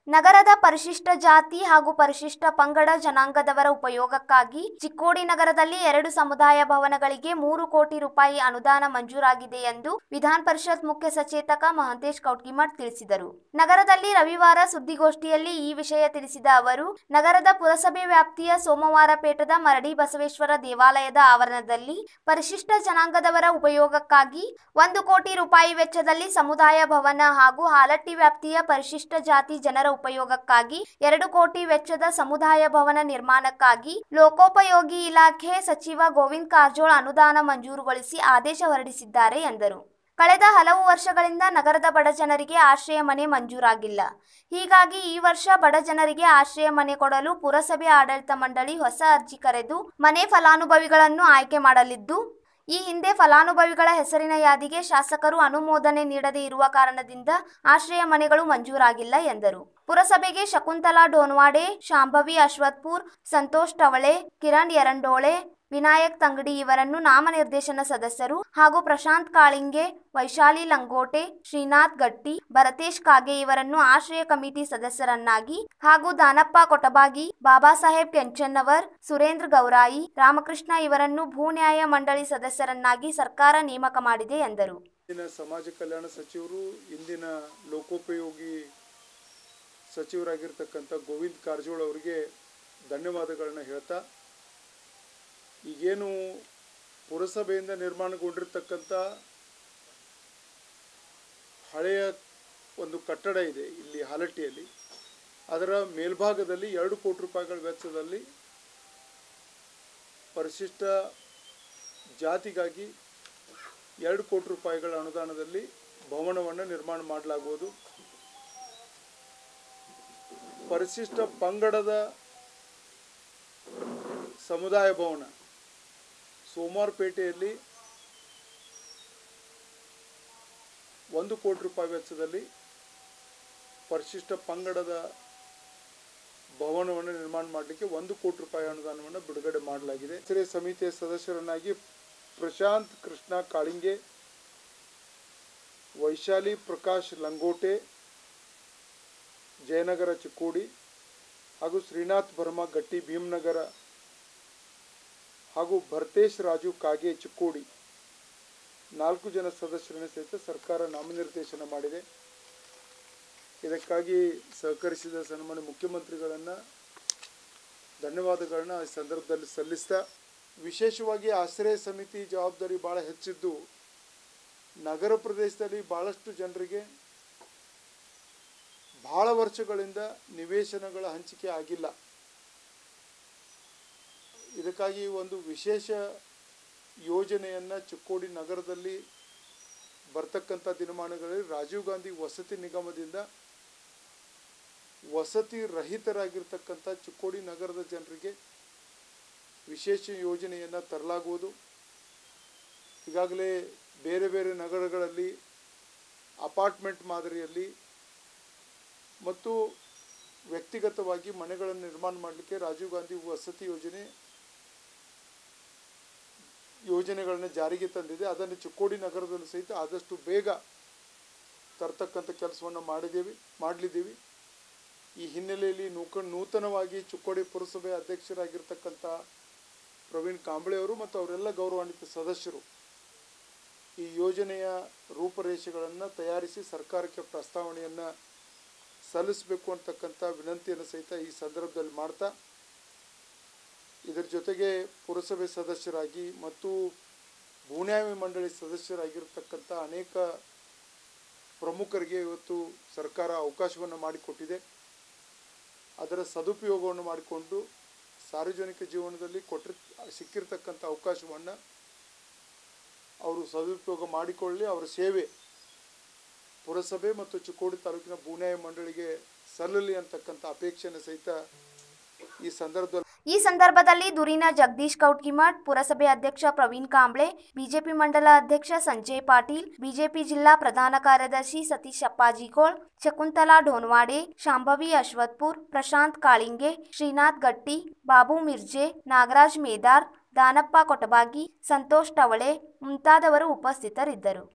ನಗರದ ಪರಿಶಿಷ್ಟ ಜಾತಿ ಹಾಗೂ ಪರಿಶಿಷ್ಟ ಪಂಗಡ ಜನಾಂಗದವರ ಉಪಯೋಗಕ್ಕಾಗಿ ಚಿಕ್ಕೋಡಿ ನಗರದಲ್ಲಿ ಎರಡು ಸಮುದಾಯ ಭವನಗಳಿಗೆ ಮೂರು ಕೋಟಿ ರೂಪಾಯಿ ಅನುದಾನ ಮಂಜೂರಾಗಿದೆ ಎಂದು ವಿಧಾನ ಪರಿಷತ್ ಮುಖ್ಯ ಸಚೇತಕ ಮಹಂತೇಶ್ ಕೌಟ್ಗಿಮಠ್ ತಿಳಿಸಿದರು ನಗರದಲ್ಲಿ ರವಿವಾರ ಸುದ್ದಿಗೋಷ್ಠಿಯಲ್ಲಿ ಈ ವಿಷಯ ತಿಳಿಸಿದ ಅವರು ನಗರದ ಪುರಸಭೆ ವ್ಯಾಪ್ತಿಯ ಸೋಮವಾರಪೇಟದ ಮರಡಿ ಬಸವೇಶ್ವರ ದೇವಾಲಯದ ಆವರಣದಲ್ಲಿ ಪರಿಶಿಷ್ಟ ಜನಾಂಗದವರ ಉಪಯೋಗಕ್ಕಾಗಿ ಒಂದು ಕೋಟಿ ರೂಪಾಯಿ ವೆಚ್ಚದಲ್ಲಿ ಸಮುದಾಯ ಭವನ ಹಾಗೂ ಹಾಲಟ್ಟಿ ವ್ಯಾಪ್ತಿಯ ಪರಿಶಿಷ್ಟ ಜಾತಿ ಜನರ ಉಪಯೋಗಕ್ಕಾಗಿ ಎರಡು ಕೋಟಿ ವೆಚ್ಚದ ಸಮುದಾಯ ಭವನ ನಿರ್ಮಾಣಕ್ಕಾಗಿ ಲೋಕೋಪಯೋಗಿ ಇಲಾಖೆ ಸಚಿವ ಗೋವಿಂದ ಕಾರಜೋಳ ಅನುದಾನ ಮಂಜೂರುಗೊಳಿಸಿ ಆದೇಶ ಹೊರಡಿಸಿದ್ದಾರೆ ಎಂದರು ಕಳೆದ ಹಲವು ವರ್ಷಗಳಿಂದ ನಗರದ ಬಡ ಜನರಿಗೆ ಆಶ್ರಯ ಮನೆ ಮಂಜೂರಾಗಿಲ್ಲ ಹೀಗಾಗಿ ಈ ವರ್ಷ ಬಡ ಜನರಿಗೆ ಆಶ್ರಯ ಮನೆ ಕೊಡಲು ಪುರಸಭೆ ಆಡಳಿತ ಮಂಡಳಿ ಹೊಸ ಅರ್ಜಿ ಕರೆದು ಮನೆ ಫಲಾನುಭವಿಗಳನ್ನು ಆಯ್ಕೆ ಮಾಡಲಿದ್ದು ಈ ಹಿಂದೆ ಫಲಾನುಭವಿಗಳ ಹೆಸರಿನ ಯಾದಿಗೆ ಶಾಸಕರು ಅನುಮೋದನೆ ನೀಡದೇ ಇರುವ ಕಾರಣದಿಂದ ಆಶ್ರಯ ಮನೆಗಳು ಮಂಜೂರಾಗಿಲ್ಲ ಎಂದರು ಪುರಸಭೆಗೆ ಶಕುಂತಲಾ ಡೋನ್ವಾಡೆ ಶಾಂಭವಿ ಅಶ್ವತ್ಪುರ್ ಸಂತೋಷ್ ಟವಳೆ ಕಿರಣ್ ಯರಂಡೋಳೆ ವಿನಾಯಕ್ ತಂಗಡಿ ಇವರನ್ನು ನಾಮನಿರ್ದೇಶನ ಸದಸ್ಯರು ಹಾಗೂ ಪ್ರಶಾಂತ್ ಕಾಳಿಂಗೆ ವೈಶಾಲಿ ಲಂಗೋಟೆ ಶ್ರೀನಾಥ್ ಗಟ್ಟಿ ಭರತೇಶ್ ಕಾಗೆ ಇವರನ್ನು ಆಶ್ರಯ ಕಮಿಟಿ ಸದಸ್ಯರನ್ನಾಗಿ ಹಾಗೂ ದಾನಪ್ಪ ಕೊಟಬಾಗಿ ಬಾಬಾ ಸಾಹೇಬ್ ಕೆಂಚನ್ನವರ್ ಸುರೇಂದ್ರ ಗೌರಾಯಿ ರಾಮಕೃಷ್ಣ ಇವರನ್ನು ಭೂ ನ್ಯಾಯ ಮಂಡಳಿ ಸದಸ್ಯರನ್ನಾಗಿ ಸರ್ಕಾರ ನೇಮಕ ಮಾಡಿದೆ ಎಂದರು ಇಂದಿನ ಸಮಾಜ ಕಲ್ಯಾಣ ಸಚಿವರು ಇಂದಿನ ಲೋಕೋಪಯೋಗಿ ಸಚಿವರಾಗಿರ್ತಕ್ಕಂಥ ಗೋವಿಂದ್ ಕಾರಜೋಳ ಅವರಿಗೆ ಧನ್ಯವಾದಗಳನ್ನ ಹೇಳ್ತಾ ಈಗೇನು ಪುರಸಭೆಯಿಂದ ನಿರ್ಮಾಣಗೊಂಡಿರ್ತಕ್ಕಂಥ ಹಳೆಯ ಒಂದು ಕಟ್ಟಡ ಇದೆ ಇಲ್ಲಿ ಹಾಲಟ್ಟಿಯಲ್ಲಿ ಅದರ ಮೇಲ್ಭಾಗದಲ್ಲಿ ಎರಡು ಕೋಟಿ ರೂಪಾಯಿಗಳ ವೆಚ್ಚದಲ್ಲಿ ಪರಿಶಿಷ್ಟ ಜಾತಿಗಾಗಿ ಎರಡು ಕೋಟಿ ರೂಪಾಯಿಗಳ ಅನುದಾನದಲ್ಲಿ ಭವನವನ್ನು ನಿರ್ಮಾಣ ಮಾಡಲಾಗುವುದು ಪರಿಶಿಷ್ಟ ಪಂಗಡದ ಸಮುದಾಯ ಭವನ ಸೋಮವಾರಪೇಟೆಯಲ್ಲಿ ಒಂದು ಕೋಟಿ ರೂಪಾಯಿ ವೆಚ್ಚದಲ್ಲಿ ಪರಿಶಿಷ್ಟ ಪಂಗಡದ ಭವನವನ್ನು ನಿರ್ಮಾಣ ಮಾಡಲಿಕ್ಕೆ ಒಂದು ಕೋಟಿ ರೂಪಾಯಿ ಅನುದಾನವನ್ನು ಬಿಡುಗಡೆ ಮಾಡಲಾಗಿದೆ ಹೆಸರೇ ಸಮಿತಿಯ ಸದಸ್ಯರನ್ನಾಗಿ ಪ್ರಶಾಂತ್ ಕೃಷ್ಣ ಕಾಳಿಂಗೆ ವೈಶಾಲಿ ಪ್ರಕಾಶ್ ಲಂಗೋಟೆ ಜಯನಗರ ಚಿಕ್ಕೋಡಿ ಹಾಗೂ ಶ್ರೀನಾಥ್ ಬರ್ಮಾ ಗಟ್ಟಿ ಭೀಮನಗರ ಹಾಗೂ ಭರ್ತೇಶ್ ರಾಜು ಕಾಗೆ ಚಿಕ್ಕೋಡಿ ನಾಲ್ಕು ಜನ ಸದಸ್ಯರನ್ನು ಸಹಿತ ಸರ್ಕಾರ ನಾಮನಿರ್ದೇಶನ ಮಾಡಿದೆ ಇದಕ್ಕಾಗಿ ಸಹಕರಿಸಿದ ಸನ್ಮಾನ್ಯ ಮುಖ್ಯಮಂತ್ರಿಗಳನ್ನು ಧನ್ಯವಾದಗಳನ್ನ ಈ ಸಂದರ್ಭದಲ್ಲಿ ಸಲ್ಲಿಸ್ತಾ ವಿಶೇಷವಾಗಿ ಆಶ್ರಯ ಸಮಿತಿ ಜವಾಬ್ದಾರಿ ಭಾಳ ಹೆಚ್ಚಿದ್ದು ನಗರ ಪ್ರದೇಶದಲ್ಲಿ ಭಾಳಷ್ಟು ಜನರಿಗೆ ಭಾಳ ವರ್ಷಗಳಿಂದ ನಿವೇಶನಗಳ ಹಂಚಿಕೆ ಆಗಿಲ್ಲ ಇದಕ್ಕಾಗಿ ಒಂದು ವಿಶೇಷ ಯೋಜನೆಯನ್ನು ಚಿಕ್ಕೋಡಿ ನಗರದಲ್ಲಿ ಬರ್ತಕ್ಕಂಥ ದಿನಮಾನಗಳಲ್ಲಿ ರಾಜೀವ್ ಗಾಂಧಿ ವಸತಿ ನಿಗಮದಿಂದ ವಸತಿ ರಹಿತರಾಗಿರ್ತಕ್ಕಂಥ ಚಿಕ್ಕೋಡಿ ನಗರದ ಜನರಿಗೆ ವಿಶೇಷ ಯೋಜನೆಯನ್ನು ತರಲಾಗುವುದು ಈಗಾಗಲೇ ಬೇರೆ ಬೇರೆ ನಗರಗಳಲ್ಲಿ ಅಪಾರ್ಟ್ಮೆಂಟ್ ಮಾದರಿಯಲ್ಲಿ ಮತ್ತು ವ್ಯಕ್ತಿಗತವಾಗಿ ಮನೆಗಳನ್ನು ನಿರ್ಮಾಣ ಮಾಡಲಿಕ್ಕೆ ರಾಜೀವ್ ಗಾಂಧಿ ವಸತಿ ಯೋಜನೆ ಯೋಜನೆಗಳನ್ನು ಜಾರಿಗೆ ತಂದಿದೆ ಅದನ್ನು ಚಿಕ್ಕೋಡಿ ನಗರದಲ್ಲೂ ಸಹಿತ ಆದಷ್ಟು ಬೇಗ ತರ್ತಕ್ಕಂಥ ಕೆಲಸವನ್ನು ಮಾಡಿದ್ದೀವಿ ಮಾಡಲಿದ್ದೀವಿ ಈ ಹಿನ್ನೆಲೆಯಲ್ಲಿ ನೂಕ ನೂತನವಾಗಿ ಚಿಕ್ಕೋಡಿ ಪುರಸಭೆ ಅಧ್ಯಕ್ಷರಾಗಿರ್ತಕ್ಕಂಥ ಪ್ರವೀಣ್ ಕಾಂಬಳೆ ಅವರು ಮತ್ತು ಅವರೆಲ್ಲ ಗೌರವಾನ್ವಿತ ಸದಸ್ಯರು ಈ ಯೋಜನೆಯ ರೂಪರೇಷೆಗಳನ್ನು ತಯಾರಿಸಿ ಸರ್ಕಾರಕ್ಕೆ ಪ್ರಸ್ತಾವನೆಯನ್ನು ಸಲ್ಲಿಸಬೇಕು ಅಂತಕ್ಕಂಥ ವಿನಂತಿಯನ್ನು ಸಹಿತ ಈ ಸಂದರ್ಭದಲ್ಲಿ ಮಾಡ್ತಾ ಇದರ ಜೊತೆಗೆ ಪುರಸಭೆ ಸದಸ್ಯರಾಗಿ ಮತ್ತು ಭೂನ್ಯಾಯ ಮಂಡಳಿ ಸದಸ್ಯರಾಗಿರ್ತಕ್ಕಂಥ ಅನೇಕ ಪ್ರಮುಖರಿಗೆ ಇವತ್ತು ಸರ್ಕಾರ ಅವಕಾಶವನ್ನು ಮಾಡಿಕೊಟ್ಟಿದೆ ಅದರ ಸದುಪಯೋಗವನ್ನು ಮಾಡಿಕೊಂಡು ಸಾರ್ವಜನಿಕ ಜೀವನದಲ್ಲಿ ಕೊಟ್ಟಿರ್ ಸಿಕ್ಕಿರ್ತಕ್ಕಂಥ ಅವಕಾಶವನ್ನು ಅವರು ಸದುಪಯೋಗ ಮಾಡಿಕೊಳ್ಳಿ ಅವರ ಸೇವೆ ಪುರಸಭೆ ಮತ್ತು ಚಿಕ್ಕೋಡಿ ತಾಲೂಕಿನ ಭೂನ್ಯಾಯ ಮಂಡಳಿಗೆ ಸಲ್ಲಲಿ ಅಂತಕ್ಕಂಥ ಅಪೇಕ್ಷೆಯನ್ನು ಸಹಿತ ಈ ಸಂದರ್ಭದಲ್ಲಿ ಈ ಸಂದರ್ಭದಲ್ಲಿ ದುರಿನ ಜಗದೀಶ್ ಕೌಟ್ಗಿಮಠ್ ಪುರಸಭೆ ಅಧ್ಯಕ್ಷ ಪ್ರವೀಣ್ ಕಾಂಬ್ಳೆ ಬಿಜೆಪಿ ಮಂಡಲ ಅಧ್ಯಕ್ಷ ಸಂಜಯ್ ಪಾಟೀಲ್ ಬಿಜೆಪಿ ಜಿಲ್ಲಾ ಪ್ರಧಾನ ಕಾರ್ಯದರ್ಶಿ ಸತೀಶ್ ಅಪ್ಪಾಜಿಗೋಳ್ ಶಕುಂತಲಾ ಢೋನ್ವಾಡೆ ಶಾಂಭವಿ ಅಶ್ವತ್ಪುರ್ ಪ್ರಶಾಂತ್ ಕಾಳಿಂಗೆ ಶ್ರೀನಾಥ್ ಗಟ್ಟಿ ಬಾಬು ಮಿರ್ಜೆ ನಾಗರಾಜ್ ಮೇದಾರ್ ದಾನಪ್ಪ ಕೊಟಬಾಗಿ ಸಂತೋಷ್ ಟವಳೆ ಮುಂತಾದವರು ಉಪಸ್ಥಿತರಿದ್ದರು